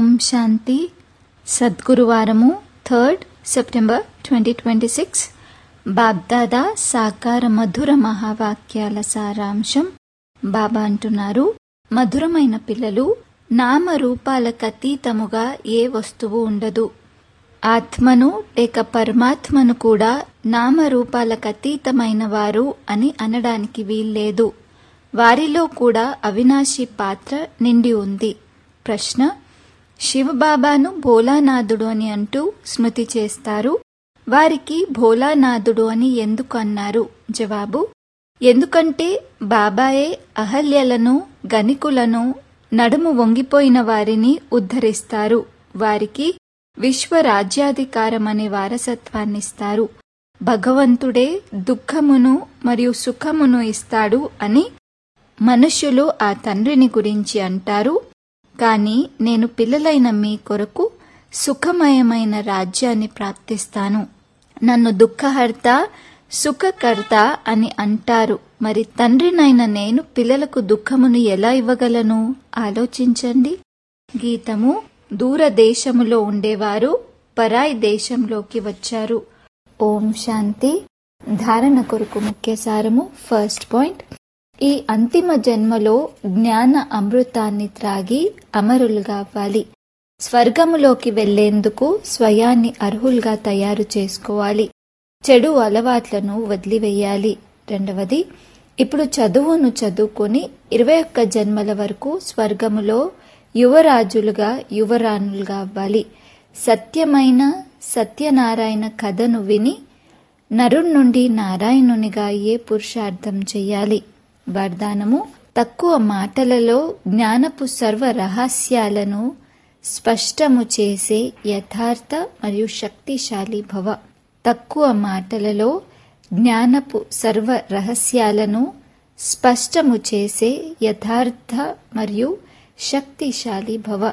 ఓం శాంతి సద్గురువారము third September twenty twenty six Bapdada సాకార మధుర మహావాక్యాల సారాంశం బాబా అంటున్నారు మధురమైన పిల్లలు నామరూపాలకు అతీతముగా ఏ వస్తువు ఉండదు ఆత్మను లేక పరమాత్మను కూడా నామరూపాలకు అతీతమైన వారు అని అనడానికి వీల్లేదు వారిలో కూడా అవినాశి పాత్ర నిండి ఉంది ప్రశ్న శివబాబాను భోలానాథుడు అని అంటూ స్మృతి చేస్తారు వారికి భోలానాథుడు అని ఎందుకు అన్నారు జవాబు ఎందుకంటే బాబాయే అహల్యలను గనికులను నడుము వంగిపోయిన వారిని ఉద్ధరిస్తారు వారికి విశ్వరాజ్యాధికారం అనే వారసత్వాన్నిస్తారు భగవంతుడే దుఃఖమును మరియు సుఖమును ఇస్తాడు అని మనుష్యులు ఆ తండ్రిని గురించి అంటారు కాని నేను పిల్లలైన మీ కొరకు సుఖమయమైన రాజ్యాన్ని ప్రాప్తిస్తాను నన్ను దుఃఖహర్త సుఖకర్త అని అంటారు మరి తండ్రినైన నేను పిల్లలకు దుఃఖమును ఎలా ఇవ్వగలను ఆలోచించండి గీతము దూరదేశములో ఉండేవారు పరాయి దేశంలోకి వచ్చారు ఓం శాంతి ధారణ కొరకు ముఖ్య సారము ఫస్ట్ పాయింట్ ఈ అంతిమ జన్మలో జ్ఞాన అమృతాన్ని త్రాగి అమరులుగా అవ్వాలి స్వర్గములోకి వెళ్లేందుకు స్వయాన్ని అర్హులుగా తయారు చేసుకోవాలి చెడు అలవాట్లను వదిలివేయాలి రెండవది ఇప్పుడు చదువును చదువుకొని ఇరవై ఒక్క జన్మల వరకు స్వర్గములో యువరాజులుగా యువరాణులుగా అవ్వాలి సత్యమైన సత్యనారాయణ కథను విని నరుణ్ నుండి నారాయణునిగా ఏ పురుషార్థం చెయ్యాలి వరదానము తక్కువ మాటలలో జ్ఞానపు సర్వ రహస్యాలను స్పష్టము చేసే యథార్థ మరియు శక్తిశాలి భవ తక్కువ మాటలలో జ్ఞానపు సర్వ రహస్యాలను స్పష్టము చేసే యథార్థ మరియు శక్తిశాలి భవ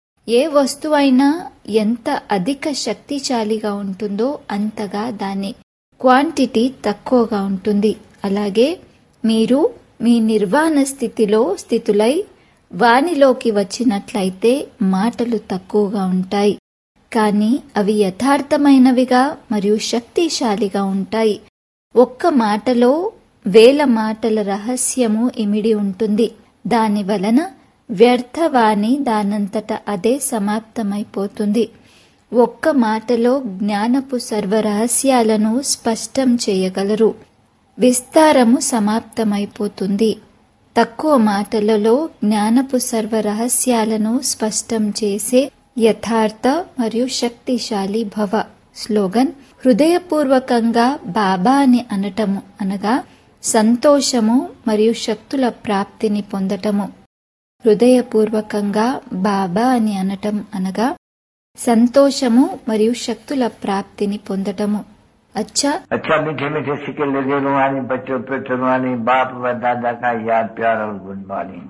ఏ వస్తువైనా ఎంత అధిక శక్తిశాలిగా ఉంటుందో అంతగా దాని క్వాంటిటీ తక్కువగా ఉంటుంది అలాగే మీరు మీ నిర్వాణ స్థితిలో స్థితులై వానిలోకి వచ్చినట్లయితే మాటలు తక్కువగా ఉంటాయి కానీ అవి యథార్థమైనవిగా మరియు శక్తిశాలిగా ఉంటాయి ఒక్క మాటలో వేల మాటల రహస్యము ఇమిడి ఉంటుంది దాని వలన వ్యర్థవాణి దానంతట అదే సమాప్తమైపోతుంది ఒక్క మాటలో జ్ఞానపు సర్వ రహస్యాలను స్పష్టం చేయగలరు విస్తారము సమాప్తమైపోతుంది తక్కువ మాటలలో జ్ఞానపు సర్వ రహస్యాలను స్పష్టం చేసే యథార్థ మరియు శక్తిశాలి భవ స్లోగన్ హృదయపూర్వకంగా బాబా అని అనటము అనగా సంతోషము మరియు శక్తుల ప్రాప్తిని పొందటము హృదయపూర్వకంగా బాబా అని అనటం అనగా సంతోషము మరియు శక్తుల ప్రాప్తిని పొందటము అచ్చా अच्छा मीठे मीठे सिक्के लगे रुहानी बच्चों पे रुहानी बाप व दादा का याद प्यार और गुड मॉर्निंग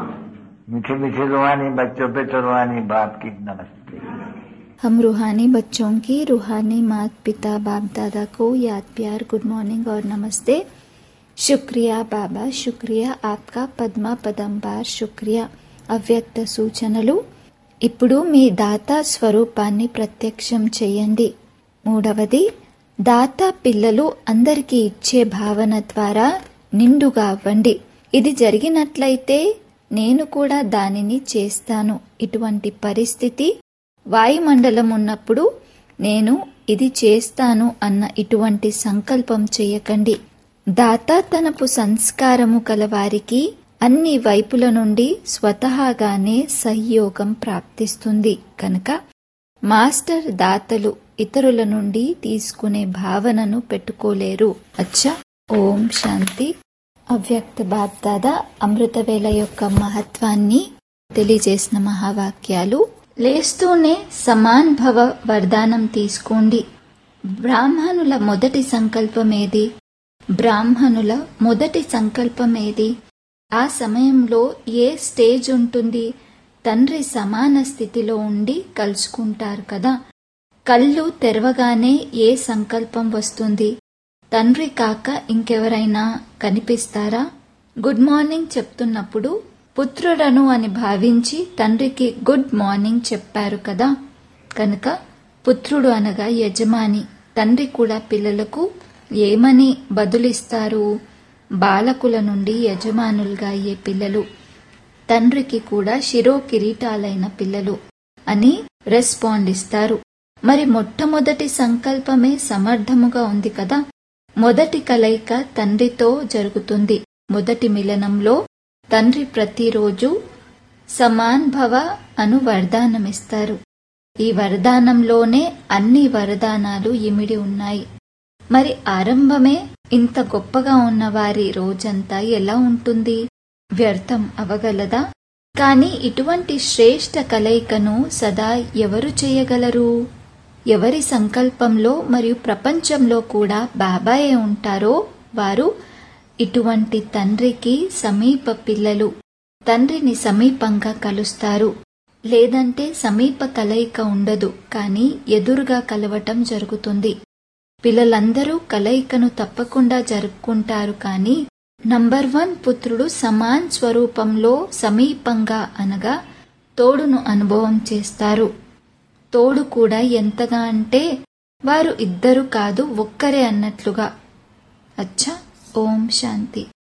मीठे मीठे रुहानी बच्चों पे रुहानी बाप की नमस्ते हम रूहानी बच्चों की रूहानी माता पिता बाप दादा को याद प्यार गुड मॉर्निंग और नमस्ते शुक्रिया बाबा शुक्रिया आपका పద్మా పదంబార్ శుక్రియా అవ్యక్త సూచనలు ఇప్పుడు మీ దాతా స్వరూపాన్ని ప్రత్యక్షం చేయండి మూడవది దాతా పిల్లలు అందరికీ ఇచ్చే భావన ద్వారా నిండుగా అవ్వండి ఇది జరిగినట్లయితే నేను కూడా దానిని చేస్తాను ఇటువంటి పరిస్థితి వాయుమండలం ఉన్నప్పుడు నేను ఇది చేస్తాను అన్న ఇటువంటి సంకల్పం చేయకండి దాత తనపు సంస్కారము కలవారికి అన్ని వైపుల నుండి స్వతహాగానే సహయోగం ప్రాప్తిస్తుంది కనుక మాస్టర్ దాతలు ఇతరుల నుండి తీసుకునే భావనను పెట్టుకోలేరు అచ్చా ఓం శాంతి అవ్యక్త బాప్దాద అమృతవేళ యొక్క మహత్వాన్ని తెలియజేసిన మహావాక్యాలు లేస్తూనే సమాన్ భవ వరదానం తీసుకోండి బ్రాహ్మణుల మొదటి సంకల్పం ఏది బ్రాహ్మణుల మొదటి సంకల్పం ఏది ఆ సమయంలో ఏ స్టేజ్ ఉంటుంది తండ్రి సమాన స్థితిలో ఉండి కలుసుకుంటారు కదా కళ్ళు తెరవగానే ఏ సంకల్పం వస్తుంది తండ్రి కాక ఇంకెవరైనా కనిపిస్తారా గుడ్ మార్నింగ్ చెప్తున్నప్పుడు పుత్రుడను అని భావించి తండ్రికి గుడ్ మార్నింగ్ చెప్పారు కదా కనుక పుత్రుడు అనగా యజమాని తండ్రి కూడా పిల్లలకు ఏమని బదులిస్తారు బాలకుల నుండి యజమానులుగా అయ్యే పిల్లలు తండ్రికి కూడా శిరో కిరీటాలైన పిల్లలు అని రెస్పాండ్ ఇస్తారు మరి మొట్టమొదటి సంకల్పమే సమర్థముగా ఉంది కదా మొదటి కలయిక తండ్రితో జరుగుతుంది మొదటి మిలనంలో తండ్రి ప్రతిరోజు సమాన్ భవ అను వరదానమిస్తారు ఈ వరదానంలోనే అన్ని వరదానాలు ఇమిడి ఉన్నాయి మరి ఆరంభమే ఇంత గొప్పగా ఉన్న వారి రోజంతా ఎలా ఉంటుంది వ్యర్థం అవగలదా కాని ఇటువంటి శ్రేష్ట కలయికను సదా ఎవరు చేయగలరు ఎవరి సంకల్పంలో మరియు ప్రపంచంలో కూడా బాబాయే ఉంటారో వారు ఇటువంటి తండ్రికి సమీప పిల్లలు తండ్రిని సమీపంగా కలుస్తారు లేదంటే సమీప కలయిక ఉండదు కానీ ఎదురుగా కలవటం జరుగుతుంది పిల్లలందరూ కలయికను తప్పకుండా జరుపుకుంటారు కానీ నంబర్ వన్ పుత్రుడు సమాన్ స్వరూపంలో సమీపంగా అనగా తోడును అనుభవం చేస్తారు తోడు కూడా ఎంతగా అంటే వారు ఇద్దరు కాదు ఒక్కరే అన్నట్లుగా అచ్చా ఓం శాంతి